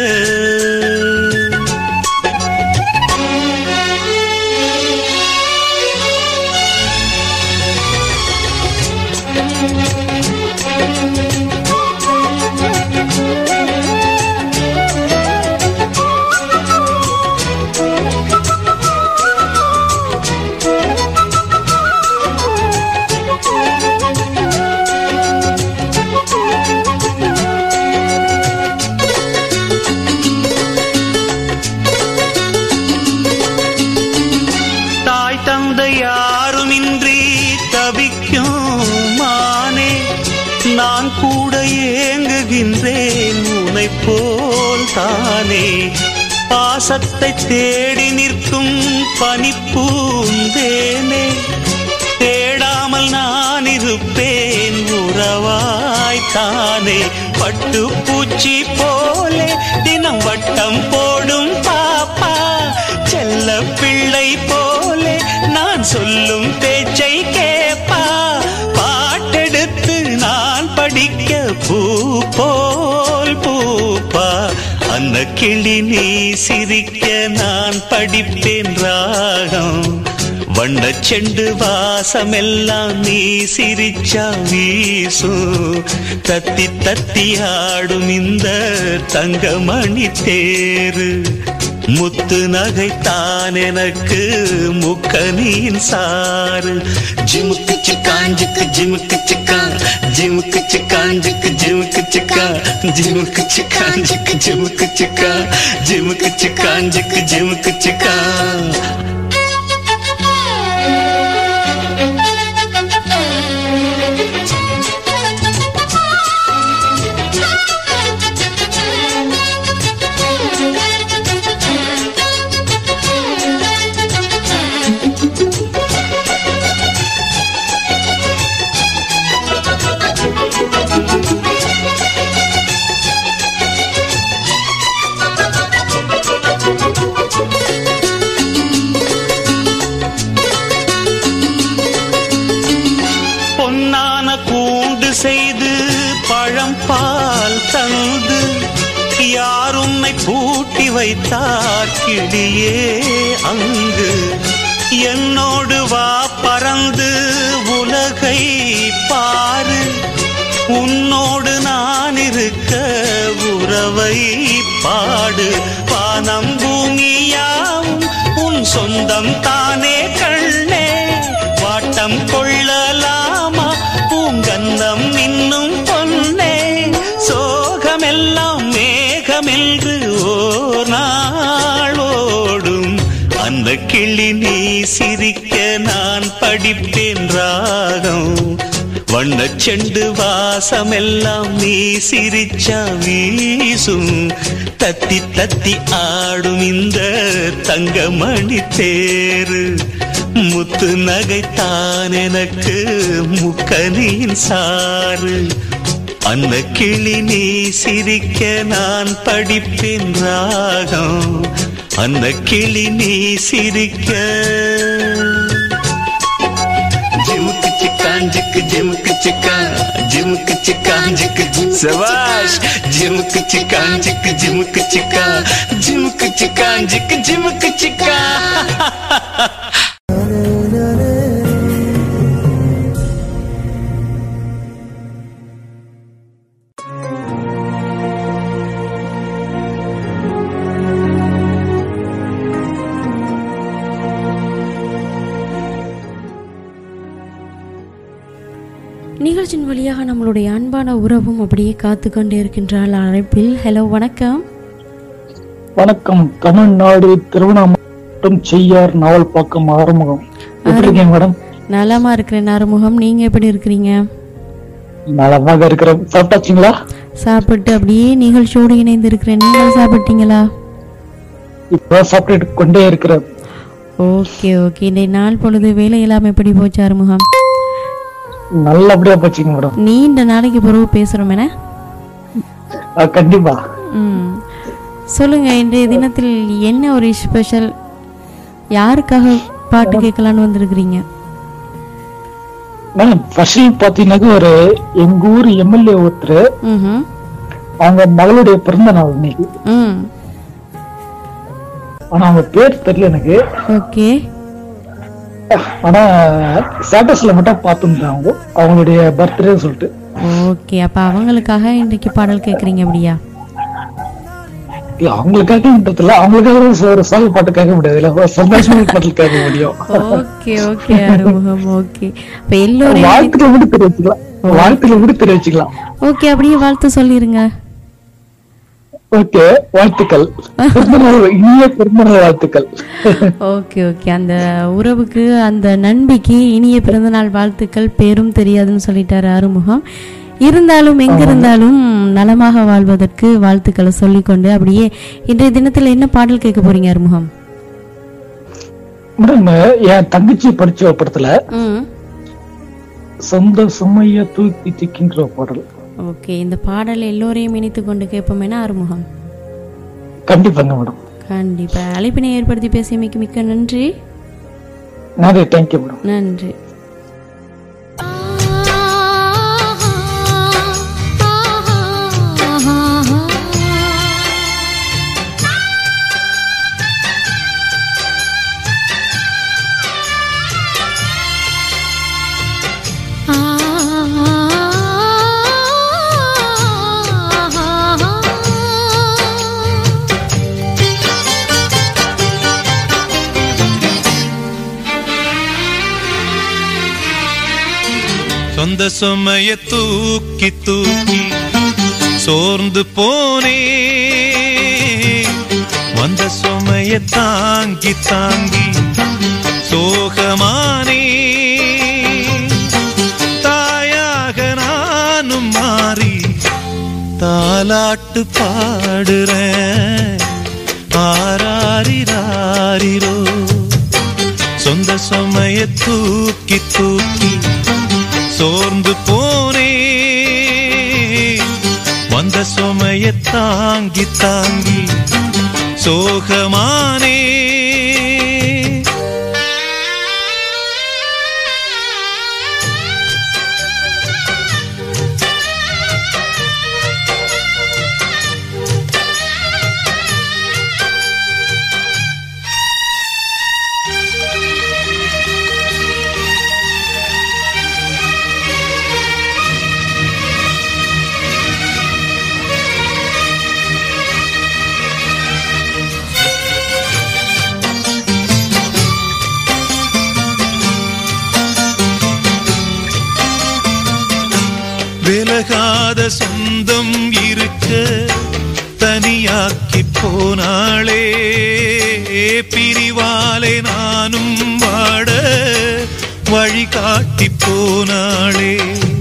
தேடுகின்றேன் உனை போல் தானே பாசத்தை தேடி நிற்கும் பனிப்பூந்தேனே தேடாமல் நான் இருப்பேன் உறவாய்த்தானே பட்டு பூச்சி போலே தினம் வட்டம் போடும் பாப்பா செல்ல பிள்ளை போலே நான் சொல்லும் பேச்சை கேப்பா பாட்டெடுத்து நான் படிக்க பூ போல் பூப்பா அந்த கிளி நீ சிரிக்க நான் படிப்பேன் ராகம் வண்ண செண்டு வாசமெல்லாம் நீ சிரிச்சா வீசும் தத்தி தத்தி ஆடும் இந்த தங்கமணி தேரு முத்து நகைத்தான் எனக்கு முக்கனியின் சாறு ஜிமுக்கு சிக்காஞ்சுக்கு ஜிமுக்கு சிக்கா ஜிமுக்கு சிக்காஞ்சுக்கு ஜிமுக்கு சிக்கா ஜிமுக்கு சிக்காஞ்சுக்கு ஜிமுக்கு சிக்கா ஜிமுக்கு சிக்காஞ்சுக்கு ஜிமுக்கு சிக்கா பொன்னான கூண்டு செய்து பழம் பால் தந்து யார் உன்னை பூட்டி வைத்தார் கிளியே அங்கு என்னோடு வா பறந்து உலகை பாரு உன்னோடு நான் இருக்க உறவை பாடு வானம் பூமியாவும் உன் சொந்தம் தானே கண்ணே வாட்டம் கொள்ளலாமா பூங்கந்தம் இன்னும் பொன்னே சோகமெல்லாம் மேகமென்று ஓர் நாள் ஓடும் அந்த கிளி நீ சிரிக்க நான் படிப்பேன் ராகம் வண்ணச் செண்டு வாசமெல்லாம் நீ சிரிச்சா வீசும் தத்தி தத்தி ஆடும் இந்த தங்கமணி தேரு முத்து நகைத்தான் எனக்கு முக்கனியின் சாறு அந்த கிளி நீ சிரிக்க நான் படிப்பேன் ராகம் அந்த கிளி நீ சிரிக்க ஜிமுக்கு சிக்காஞ்சுக்கு ஜிமுக்கு சிக்கா ஜிமுக்கு சிக்காஞ்சுக்கு சபாஷ் ஜிமுக்கு சிக்காஞ்சுக்கு ஜிமுக்கு சிக்கா ஜிமுக்கு சிக்காஞ்சுக்கு ஜிமுக்கு சிக்கா நிகழ்ச்சியின் வழியாக நம்மளுடைய அன்பான உறவும் அப்படியே காத்து கொண்டே இருக்கின்றாள் அழைப்பில் ஹலோ வணக்கம் வணக்கம் தமிழ்நாடு திருவண்ணாமலை மாவட்டம் செய்யார் நாவல்பாக்கம் ஆறுமுகம் எப்படி இருக்கீங்க மேடம் நலமா இருக்கிறேன் அறுமுகம் நீங்க எப்படி இருக்கிறீங்க நலமாக இருக்கிறோம் சாப்பிட்டாச்சுங்களா சாப்பிட்டு அப்படியே நிகழ்ச்சியோடு இணைந்து இருக்கிறேன் நீங்கள் சாப்பிட்டீங்களா இப்போ சாப்பிட்டு கொண்டே இருக்கிறேன் ஓகே ஓகே இன்றைய நாள் பொழுது வேலையெல்லாம் எப்படி போச்சு அறுமுகம் நல்லபடியா போச்சுங்க மேடம் நீண்ட நாளைக்கு பிறகு பேசுறோம் என அஹ், கண்டிப்பா ம் சொல்லுங்க இன்றைய தினத்தில் என்ன ஒரு ஸ்பெஷல் யாருக்காக பாட்டு கேட்கலான்னு வந்திருக்கிறீங்க மேடம் ஃபர்ஸ்ட் பாத்தீங்கன்னாக்க ஒரு எங்க ஊர் எம்எல்ஏ ஒருத்தர் ம் அவங்க மகளுடைய பிறந்த நாள் இன்னைக்கு ம் ஆனா அவங்க பேர் தெரியல எனக்கு ஓகே ஆனா ஸ்டேட்டஸ்ல மட்டும் பார்த்துருந்தேன் அவங்க அவங்களுடைய பர்த்டே சொல்லிட்டு ஓகே அப்ப அவங்களுக்காக இன்றைக்கு பாடல் கேட்குறீங்க அப்படியா இல்ல அவங்களுக்காகன்றதுல அவங்களுக்காக ஒரு சாங் பாட்டு கேட்க முடியாது இல்ல ஒரு சந்தோஷமான பாட்டு கேட்க முடியும் ஓகே ஓகே அறுமுகம் ஓகே அப்ப எல்லோரையும் வாழ்த்துல விட்டு தெரிவிச்சுக்கலாம் வாழ்த்துல விட்டு தெரிவிச்சுக்கலாம் ஓகே அப்படியே வாழ்த்து சொல்லிருங்க ஓகே வாழ்த்துக்கள் பிறந்தநாள் இனிய பிறந்தநாள் வாழ்த்துக்கள் ஓகே ஓகே அந்த உறவுக்கு அந்த நண்பிக்கு இனிய பிறந்தநாள் வாழ்த்துக்கள் பேரும் தெரியாதுன்னு சொல்லிட்டாரு ஆறுமுகம் இருந்தாலும் எங்கிருந்தாலும் நலமாக வாழ்வதற்கு வாழ்த்துக்களை சொல்லிக்கொண்டு அப்படியே இன்றைய தினத்தில் என்ன பாடல் கேட்க போறீங்க அருமுகம் மேடம் என் தங்கச்சி படிச்ச ஒரு படத்துல ம் சொந்த சுமைய தூக்கி திக்கின்ற பாடல் ஓகே இந்த பாடல் எல்லோரையும் இணைத்து கொண்டு கேட்போமேனா அருமுகம் கண்டிப்பாங்க மேடம் கண்டிப்பா அழைப்பினை ஏற்படுத்தி பேசியமைக்கு மிக்க நன்றி நன்றி தேங்க்யூ மேடம் நன்றி சொந்த சுமைய தூக்கி தூக்கி சோர்ந்து போனே வந்த சுமைய தாங்கி தாங்கி சோகமானே தாயாக நானும் மாறி தாலாட்டு பாடுறேன் ஆராரிராரிரோ சொந்த சுமைய தூக்கி தூக்கி சோர்ந்து போனே வந்த சுமைய தாங்கி தாங்கி சோகமானே விலகாத சொந்தம் இருக்க தனியாக்கி போனாளே பிரிவாலே நானும் வாட வழி காட்டி போனாளே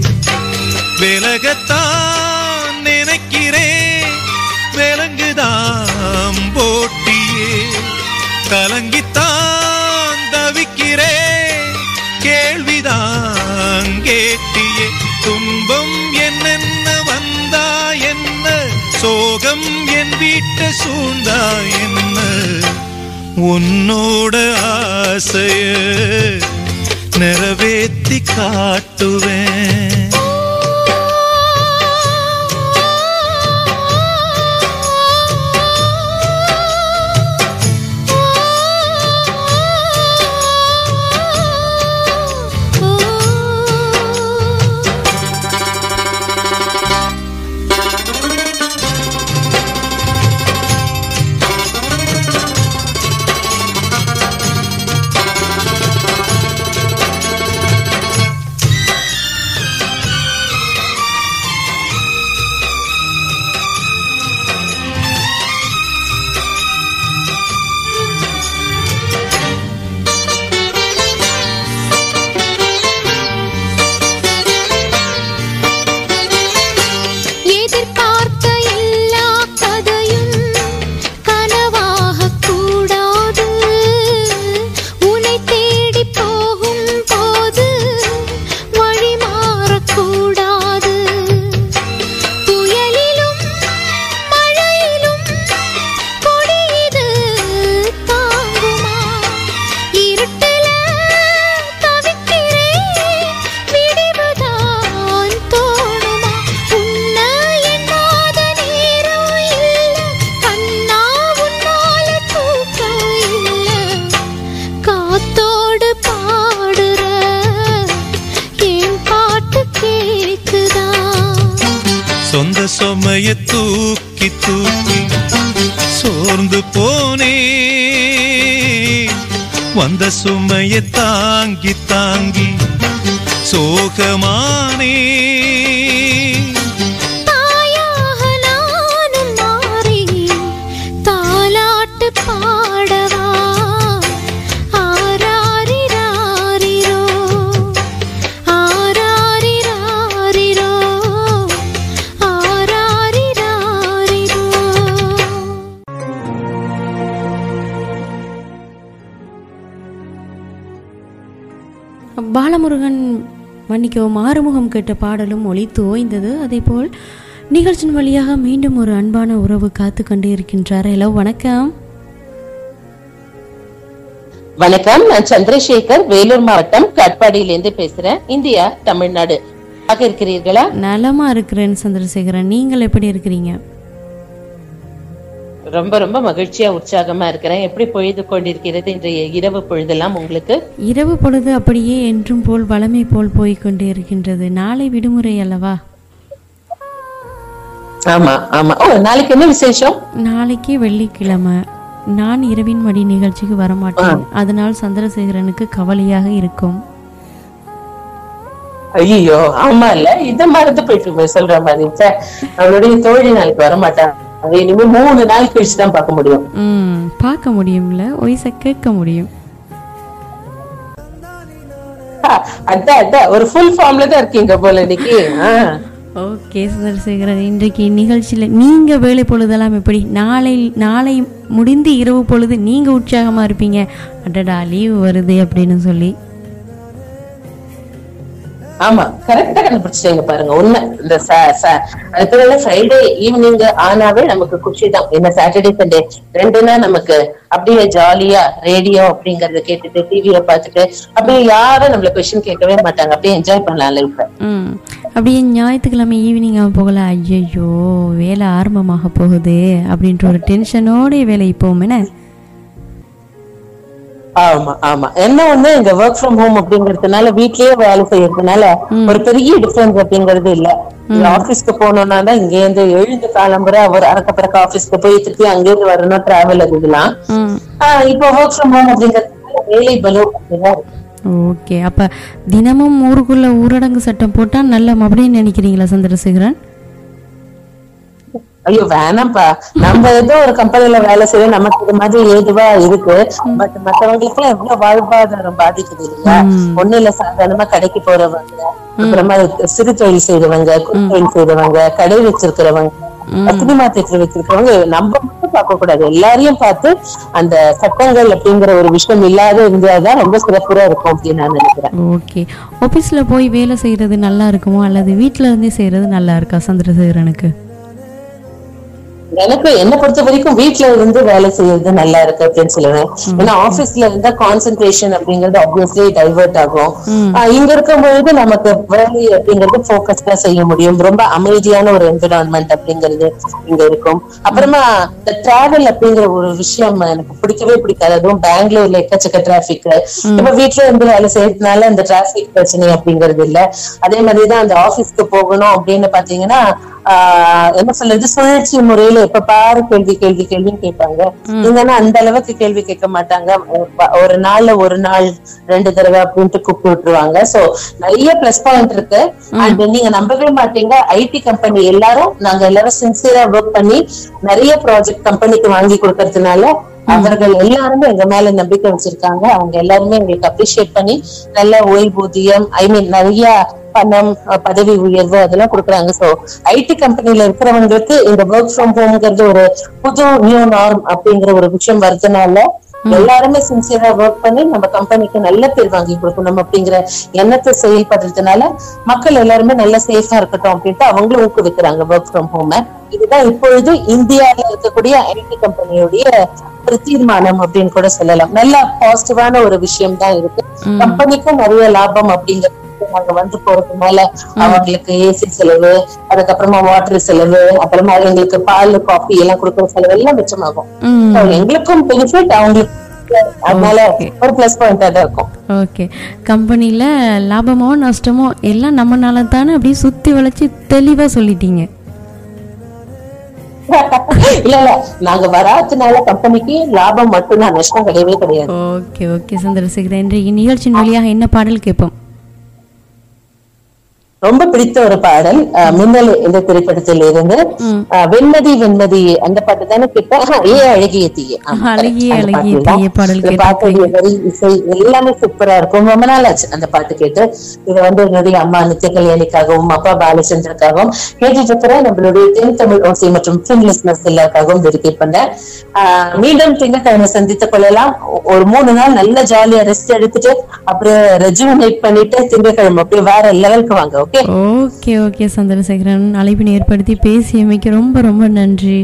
விலகத்தான் நினைக்கிறேன் விலங்குதான் போட்டியே கலங்கித்தான் தவிக்கிறேன் கேள்விதான் கேட்டியே துன்பம் என்னென்ன வந்தா என்ன சோகம் என் வீட்டை சூழ்ந்தா என்ன உன்னோட ஆசைய நிறைவேத்தி காட்டுவேன் எதிர்பார்த்த எல்லா கதையும் கனவாக கூடாது உன்னை தேடி போகும் போது வழி மாறக்கூடாது புயலிலும் மழையிலும் கொடியது தாங்குமா இருட்டுல தவிக்கிறேன் விடிவுதான் தோணுமா உன்னை எண்ணாத நேரம் இல்ல கண்ணா உன்னால தூக்கம் இல்ல காத்தோடு பாடுற என் பாட்டு கேக்குதா சொந்த சுமைய தூக்கி தூக்கி சோர்ந்து போனே வந்த சுமைய தாங்கி தாங்கி சோகமானே தாயாக நானும் மாறி தாலாட்டு பாடவா ஆராரிராரிரோ ஆராரிராரிரோ மன்னிக்கவும் ஆறுமுகம் கேட்ட பாடலும் ஒலித்து ஓய்ந்தது அதேபோல் நிகழ்ச்சியின் வழியாக மீண்டும் ஒரு அன்பான உறவு காத்து கொண்டே இருக்கின்றார் ஹலோ வணக்கம் வணக்கம் நான் சந்திரசேகர் வேலூர் மாவட்டம் காட்பாடியிலிருந்து பேசுறேன் இந்தியா தமிழ்நாடு ஆக இருக்கிறீர்களா நலமா இருக்கிறேன் சந்திரசேகரன் நீங்கள் எப்படி இருக்கிறீங்க ரொம்ப ரொம்ப மகிழ்ச்சியா உற்சாகமா இருக்கிறேன் எப்படி பொழுது கொண்டிருக்கிறது இன்றைய இரவு பொழுதெல்லாம் உங்களுக்கு இரவு பொழுது அப்படியே என்றும் போல் வளமை போல் போய்க் கொண்டே இருக்கின்றது நாளை விடுமுறை அல்லவா ஆமா ஆமா ஓ நாளைக்கு என்ன விசேஷம் நாளைக்கு வெள்ளிக்கிழமை நான் இரவின் மடி நிகழ்ச்சிக்கு வரமாட்டேன் அதனால் சந்திரசேகரனுக்கு கவலையாக இருக்கும் ஐயோ ஆமா இல்ல இத மறந்து போயிட்டு சொல்ற மாதிரி ச்சே, அவளுடைய தோழி நாளைக்கு வர மாட்டான் அது இனிமே மூணு நாள் கழிச்சு தான் பார்க்க முடியும் ம் பார்க்க முடியும்ல ஒய்ஸை கேட்க முடியும் ஆ, அதான் அதான் ஒரு ஃபுல் ஃபார்ம்ல தான் இருக்கீங்க போல இன்னைக்கு ஆ. ஓகே சந்திரசேகரன் இன்றைக்கு நிகழ்ச்சியில் நீங்கள் வேலை பொழுதெல்லாம் எப்படி நாளை நாளை முடிந்து இரவு பொழுது நீங்கள் உற்சாகமாக இருப்பீங்க அடடா லீவு வருது அப்படின்னு சொல்லி ஆமா கரெக்டா கண்டுபிடிச்சிட்டீங்க பாருங்க உண்மை இந்த அதுக்கு ஃப்ரைடே ஈவினிங் ஆனாவே நமக்கு குஷி தான் என்ன சாட்டர்டே சண்டே ரெண்டுனா நமக்கு அப்படியே ஜாலியா ரேடியோ அப்படிங்கறத கேட்டுட்டு டிவியை பார்த்துட்டு அப்படியே யாரும் நம்மள கொஸ்டின் கேட்கவே மாட்டாங்க அப்படியே என்ஜாய் பண்ணலாம் லைஃப் ம் அப்படியே ஞாயிற்றுக்கிழமை ஈவினிங் ஆக போகல ஐயையோ வேலை ஆரம்பமாக போகுது அப்படின்ற ஒரு டென்ஷனோட வேலை போகும் என்ன ஆமா ஆமா என்ன ஒண்ணு இந்த ஒர்க் ஃப்ரம் ஹோம் அப்படிங்கறதுனால வீட்லயே வேலை செய்யறதுனால ஒரு பெரிய டிஃபரன்ஸ் அப்படிங்கறது இல்ல ஆபீஸ்க்கு போனோம்னா தான் இங்க இருந்து எழுந்து காலம்புற ஒரு அறக்க பிறக்க ஆபீஸ்க்கு போய் திருப்பி அங்க இருந்து வரணும் டிராவல் அதுலாம் ம் ஆஹ் இப்போ ஒர்க் ஃப்ரம் ஹோம் அப்படிங்கறதுனால வேலை பலு அப்படிதான் இருக்கு. ஓகே அப்போ தினமும் ஊருக்குள்ள ஊரடங்கு சட்டம் போட்டால் நல்ல அப்படின்னு நினைக்கிறீங்களா சந்திரசேகரன் ஐயோ வேணாம்ப்பா நம்ம ஏதோ ஒரு கம்பெனில வேலை செய்ய நமக்கு இது மாதிரி ஏதுவா இருக்கு பட் மத்தவங்களுக்கு எல்லாம் எவ்வளவு வாழ்வாதாரம் பாதிக்குது இல்லையா ஒண்ணு இல்ல சாதாரணமா கடைக்கு போறவங்க அப்புறமா சிறு தொழில் செய்றவங்க குறு தொழில் செய்றவங்க கடை வச்சிருக்கிறவங்க சினிமா தேட்டர் வச்சிருக்கிறவங்க நம்ம மட்டும் பார்க்க கூடாது எல்லாரையும் பார்த்து அந்த சட்டங்கள் அப்படிங்கிற ஒரு விஷயம் இல்லாத இருந்தாதான் ரொம்ப சிறப்புறா இருக்கும் அப்படின்னு நான் நினைக்கிறேன் ஓகே ஆஃபீஸில் போய் வேலை செய்கிறது நல்லா இருக்குமோ அல்லது வீட்டில் இருந்தே செய்கிறது நல்லா இருக்கா சந்திரசேகரனுக்கு எனக்கு என்ன பொறுத்த வரைக்கும் வீட்ல இருந்து வேலை செய்யறது நல்லா இருக்கு அப்படின்னு சொல்லுவேன் ஏன்னா ஆபீஸ்ல இருந்தா கான்சென்ட்ரேஷன் அப்படிங்கறது ஆப்வியஸ்லி டைவர்ட் ஆகும் ஆஹ் இங்க இருக்கும் பொழுது நமக்கு வேலை அப்படிங்கறது போக்கஸ்டா செய்ய முடியும் ரொம்ப அமைதியான ஒரு என்விரான்மெண்ட் அப்படிங்கிறது இங்க இருக்கும் அப்புறமா இந்த டிராவல் அப்படிங்கிற ஒரு விஷயம் எனக்கு பிடிக்கவே பிடிக்காது அதுவும் பெங்களூர்ல எக்கச்சக்க டிராபிக் இப்ப வீட்ல இருந்து வேலை செய்யறதுனால அந்த டிராபிக் பிரச்சனை அப்படிங்கிறது இல்ல அதே மாதிரிதான் அந்த ஆபீஸ்க்கு போகணும் அப்படின்னு பாத்தீங்கன்னா ஆஹ் என்ன சொல்றது சுழற்சி முறையில எப்ப பாரு கேள்வி கேள்வி கேள்வின்னு கேட்பாங்க இங்கன்னா அந்த அளவுக்கு கேள்வி கேட்க மாட்டாங்க ஒரு ப- ஒரு நாள்ல ஒரு நாள் ரெண்டு தடவை அப்படின்ட்டு கூப்பிட்டு விட்டுருவாங்க சோ நிறைய பிளஸ் பாயிண்ட் இருக்கு அண்ட் நீங்க நம்பவே மாட்டீங்க ஐடி கம்பெனி எல்லாரும் நாங்க எல்லாரும் சின்சியரா ஒர்க் பண்ணி நிறைய ப்ராஜெக்ட் கம்பெனிக்கு வாங்கி கொடுக்கறதுனால அவர்கள் எல்லாருமே எங்க மேல நம்பிக்கை வச்சிருக்காங்க அவங்க எல்லாருமே எங்களுக்கு அப்ரிஷியேட் பண்ணி நல்ல ஓய்வூதியம் ஐ மீன் நிறைய பணம் அஹ் பதவி உயர்வு அதெல்லாம் கொடுக்குறாங்க சோ ஐடி கம்பெனில இருக்கிறவங்களுக்கு இந்த ஒர்க் ஃப்ரம் ஹோம்ங்கிறது ஒரு புது நியூ நார்ம் அப்படிங்கிற ஒரு விஷயம் வருதுனால எல்லாருமே சின்சியரா ஒர்க் பண்ணி நம்ம கம்பெனிக்கு நல்ல பேர் வாங்கி கொடுக்கணும் அப்படிங்கிற எண்ணத்தை செயல்படுறதுனால மக்கள் எல்லாருமே நல்ல சேஃபா இருக்கட்டும் அப்படின்ட்டு அவங்களும் ஊக்குவிக்கிறாங்க ஒர்க் ஃப்ரம் ஹோம் இதுதான் இப்பொழுது இந்தியால இருக்கக்கூடிய ஐடி கம்பெனியுடைய ஒரு தீர்மானம் அப்படின்னு கூட சொல்லலாம் நல்ல பாசிட்டிவான ஒரு விஷயம் தான் இருக்கு கம்பெனிக்கும் நிறைய லாபம் அப்படிங்கிறது நாங்க வந்து போறதுனால அவங்களுக்கு ஏசி செலவு அதுக்கப்புறமா வாட்டர் செலவு அப்புறமா எங்களுக்கு பால் காஃபி எல்லாம் கொடுக்குற செலவு எல்லாம் மிச்சமாகும் ம் So, எங்களுக்கும் பெனிஃபிட் அவங்களுக்கு அதனால ஒரு பிளஸ் பாயிண்டா தான் இருக்கும் ஓகே கம்பெனியில் லாபமோ நஷ்டமோ எல்லாம் நம்மனால தானே அப்படியே சுற்றி வளைச்சி தெளிவாக சொல்லிட்டீங்க இல்ல இல்ல நாங்க வராதனால கம்பெனிக்கு லாபம் மட்டும்தான் நஷ்டம் கிடையவே கிடையாது ஓகே ஓகே சந்திரசேகரன் இன்றைய நிகழ்ச்சியின் வழியாக என்ன பாடல் கேட்போம் ரொம்ப பிடித்த ஒரு பாடல் அஹ், மின்னல் இந்த திரைப்படத்தில் இருந்து அஹ், வெண்மதி வெண்மதி அந்த பாட்டு தானே கேட்டா ஏ அழகிய தீய ஆமா, correct. அழகிய அந்த அழகிய பாட்டு தான். தீய பாடல் இந்த பாட்டுடைய கேட்டிருக்கீங்க. வரி இசை எல்லாமே சூப்பரா இருக்கும் ரொம்ப நாள் ஆச்சு அந்த பாட்டு கேட்டு இது வந்து என்னுடைய அம்மா நித்திய கல்யாணிக்காகவும் அப்பா பாலச்சந்திரக்காகவும் கேட்டுட்டு இருக்கிற நம்மளுடைய தென் தமிழ் ஓசை மற்றும் ஃபின் லிஸ்னர்ஸ் எல்லாருக்காகவும் டெடிகேட் பண்ணேன் ஆஹ் மீண்டும் திங்கட்கிழமை சந்தித்துக் கொள்ளலாம் ஒ- ஒரு மூணு நாள் நல்ல ஜாலியா ரெஸ்ட் எடுத்துட்டு அப்புறம் ரெஜுவனேட் பண்ணிட்டு திங்கட்கிழமை அப்படியே வேற லெவலுக்கு வாங்க ஓகே ஓகே ஓகே சந்திரசேகரன் அழைப்பினை ஏற்படுத்தி பேசியமைக்கு ரொம்ப ரொம்ப நன்றி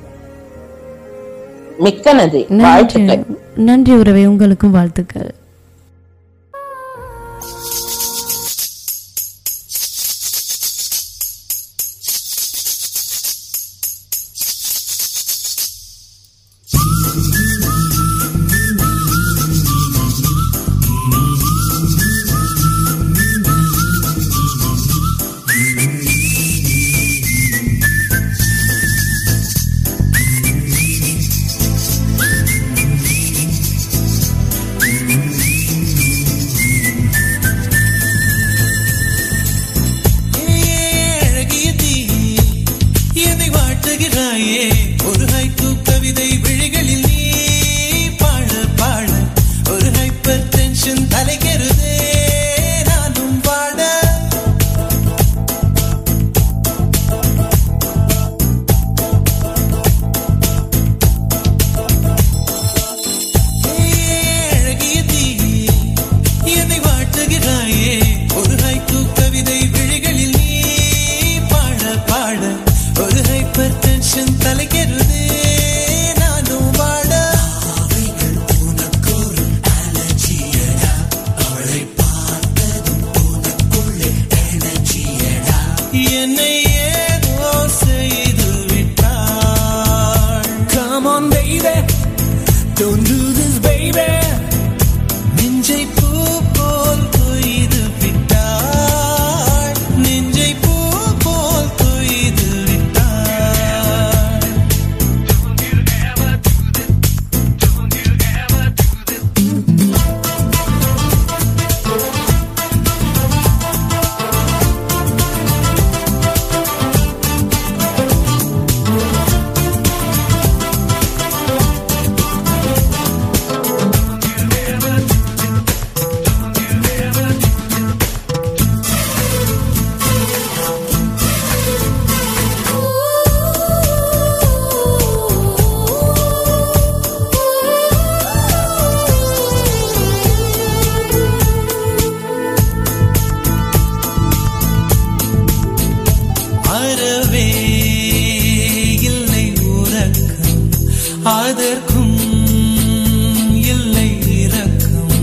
மிக்க நன்றி நன்றி வாழ்த்துக்கள் நன்றி உறவை உங்களுக்கும் வாழ்த்துக்கள் அழகிய தீ என்னை வாட்டுகிறாயே ஒரு ஹைக்கூ கவிதை விழிகளில் நீ பாட பாட ஒரு ஹைப்பர் டென்ஷன் தலைக்கிறதே நானும் பாட அழகிய தீ என்னை வாட்டுகிறாயே ஒரு ஹைக்கூ கவிதை விழிகளில் நீ பாட பாட ஒரு ஹைப்பர் டென்ஷன் தலைக்கிறதே நானும் பாட என்னை ஏதோ செய்து விட்டாள் Come on baby Don't do this baby நெஞ்சை பூ போல் கொய்து விட்டாள் நெஞ்சை பூ போல் கொய்து விட்டாள் அறவே இல்லை உறக்கம் அதற்கும் இல்லை இரக்கம்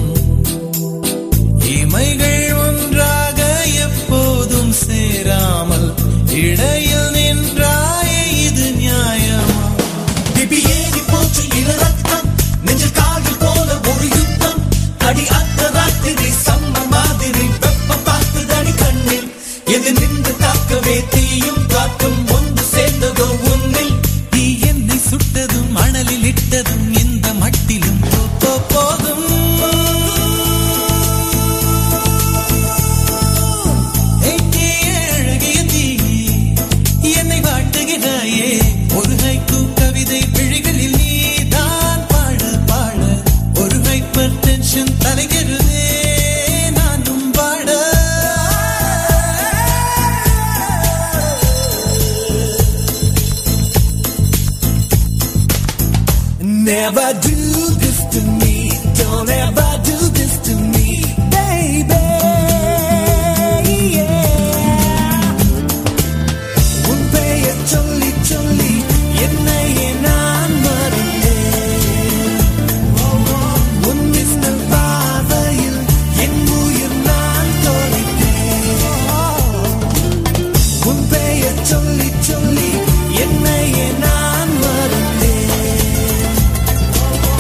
இமைகள் ஒன்றாக எப்போதும் சேராமல் இடையில் நின்றாய இது நியாயமா பிபி ஏறி போச்சு இளரத்தம் நெஞ்சில் காதல் போல ஒரு யுத்தம் அடி அந்த ராத்திரி சம்ம மாதிரி வெப்பம் பார்த்ததடி கண்ணில் எது நின்று தாக்கவே தீயும் காற்றும் ஒன்று சேர்ந்ததோ உன்னில் தீ என்னை சுட்டதும் மணலில் இட்டதும் இந்த மட்டிலும் போ- போ- போதும் ஏக்கே அழகிய தீ, என்னை வாட்டுகிறாயே ஒரு ஹைக்கூ கவிதை விழிகளில் நீதான் பாட பாட ஒரு ஹைப்பர் டென்ஷன் தலைகிறதே நானும் பாட Never do this to me. Don't ever do this to me, baby. Yeah. உன் பெயர் சொல்லி சொல்லி என்னையே நான் மறந்தேன் உன் மின்னல் பார்வையில் என் உயிர் நான் தொலைத்தேன் உன் பெயர் சொல்லி சொல்லி என்னையே நான் மறந்தேன்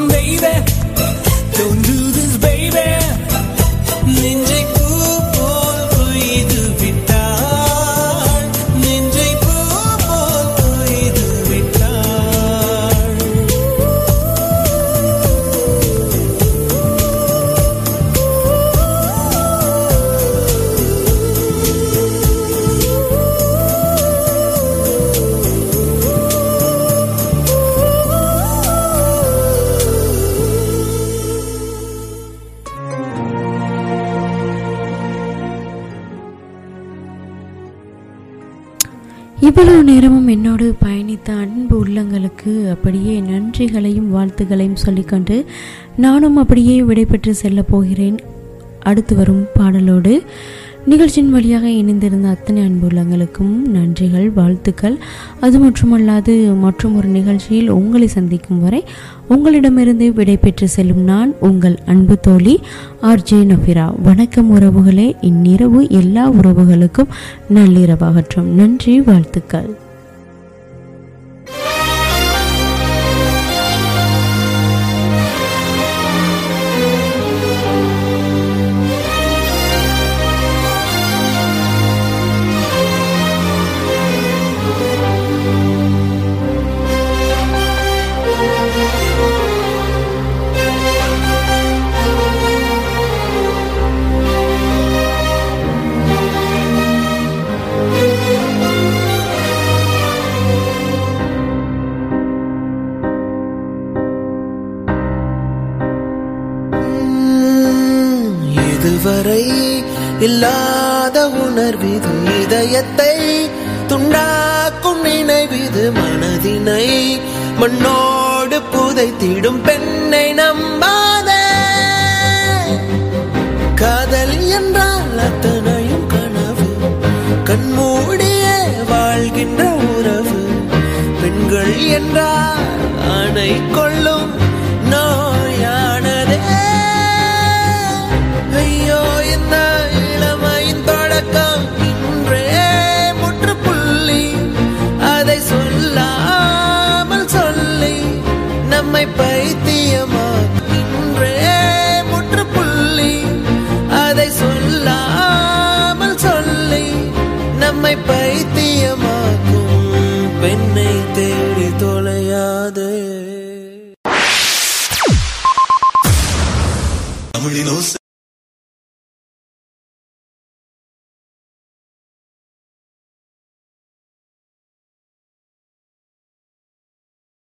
on baby don't do this baby நெஞ்சை பூ போல் கொய்து விட்டாள் நெஞ்சை பூ போல் கொய்து விட்டாள் இவ்வளவு நேரமும் என்னோடு பயணித்த அன்பு உள்ளங்களுக்கு அப்படியே நன்றிகளையும் வாழ்த்துக்களையும் சொல்லிக்கொண்டு நானும் அப்படியே விடைபெற்று செல்லப் போகிறேன் அடுத்து வரும் பாடலோடு நிகழ்ச்சியின் வழியாக இணைந்திருந்த அத்தனை அன்பு உள்ளங்களுக்கும் நன்றிகள் வாழ்த்துக்கள் அது மட்டுமல்லாது மற்றும் ஒரு நிகழ்ச்சியில் உங்களை சந்திக்கும் வரை உங்களிடமிருந்து விடைபெற்று செல்லும் நான் உங்கள் அன்பு தோழி ஆர்ஜே நஃபிரா வணக்கம் உறவுகளே இந்நிரவு எல்லா உறவுகளுக்கும் நள்ளிரவாகட்டும் நன்றி வாழ்த்துக்கள் இதுவரை இல்லாத உணர்விது இதயத்தை துண்டாக்கும் நினைவிது மனதினை மண்ணோடு புதைத்திடும் பெண்ணை நம்பாதே காதல் என்றால் அத்தனையும் கனவு கண்மூடிய வாழ்கின்ற உறவு பெண்கள் என்றால் ஆணை கொள்ளும் நோயானதே ஐயோ இந்த இளமையின் தொடக்கம் இன்றே முற்றுப்புள்ளி அதை சொல்லாமல் சொல்லி நம்மை பைத்தியமா இன்றே முற்றுப்புள்ளி அதை சொல்லாமல் சொல்லி நம்மை பைத்தியமாக்கும் பெண்ணை தேடி தொலையாதே தமிழின் ஓசை